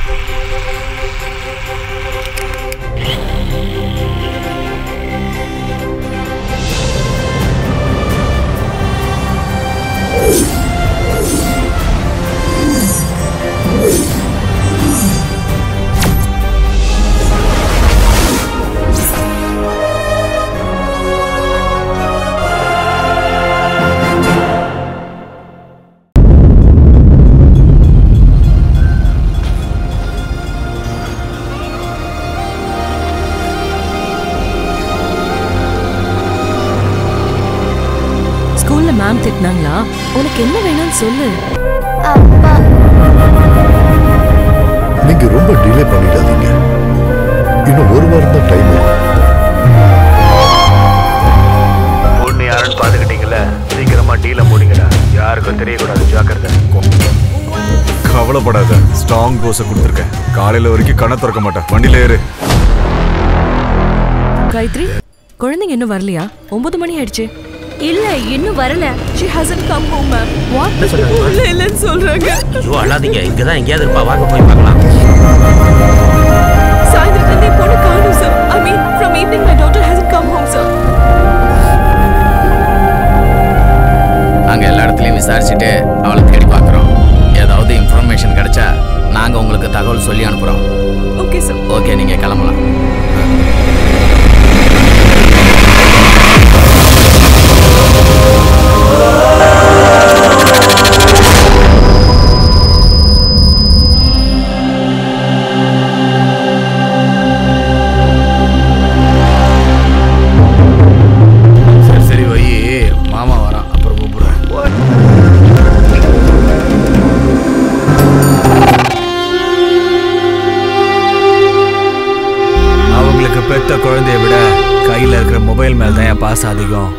ஸ்கூல்ல மேம் திட்டினாங்களா உனக்கு என்ன வேணும்னு சொல்லு அப்பா நீங்க ரொம்ப டிலே பண்ணிடாதீங்க இன்னும் ஒரு வாரம் தான் டைம் பொண்ணு யாருன்னு பாத்துக்கிட்டீங்கல்ல சீக்கிரமா டீல முடிங்கடா யாருக்கும் தெரியக்கூடாது ஜாக்கிரதை கவலைப்படாத ஸ்ட்ராங் டோஸை கொடுத்துருக்கேன் காலையில வரைக்கும் கண்ணை திறக்க மாட்டேன் வண்டியில ஏறு காயத்ரி குழந்தைங்க இன்னும் வரலையா ஒன்பது மணி ஆயிடுச்சு இல்ல இன்னும் வரல she hasn't come home ma'am what என்ன சொல்றாங்க? இல்ல இல்லன்னு சொல்றாங்க ஐயோ அழாதீங்க இங்க தான் எங்கேயாவது இருப்பா வாங்க போய் பார்க்கலாம் சாயந்தரத்துல இருந்து என் பொண்ணு காணும் sir I mean from evening my daughter hasn't come home sir நாங்க எல்லா இடத்துலயும் விசாரிச்சுட்டு அவளை தேடி பார்க்குறோம் ஏதாவது இன்ஃபர்மேஷன் கிடைச்சா நாங்க உங்களுக்கு தகவல் சொல்லி அனுப்புறோம் okay sir ஓகே நீங்க கிளம்பலாம் சரி சரி வை மாமா வரான் அப்புறம் கூப்பிடுறேன் அவங்களுக்கு பெத்த குழந்தைய விட கையில இருக்கிற மொபைல் மேல தான் என் பாசம் அதிகம்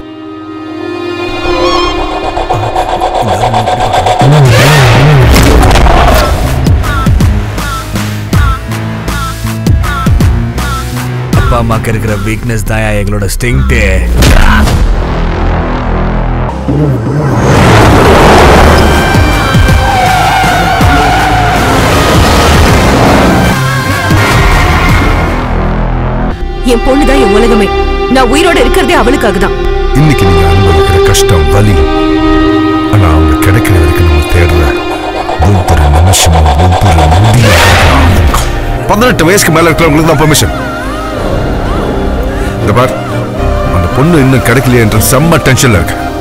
அப்பா அம்மாக்கு இருக்கிற வீக்னஸ் தான் எங்களோட ஸ்டிங்டே என் பொண்ணு தான் என் உலகமே நான் உயிரோட இருக்கிறதே அவளுக்காக தான் இன்னைக்கு நீங்க அனுபவிக்கிற கஷ்டம் வலி ஆனா அவங்க கிடைக்கிற வரைக்கும் நம்ம தேடுற ஒவ்வொரு நிமிஷமும் ஒவ்வொரு நொடியும் ஆனந்தம். பதினெட்டு வயசுக்கு மேல இருக்கிறவங்களுக்கு தான் பெர்மிஷன் இந்த பார் அந்த பொண்ணு இன்னும் கிடைக்கலையே என்ற செம்ம டென்ஷன்ல இருக்கு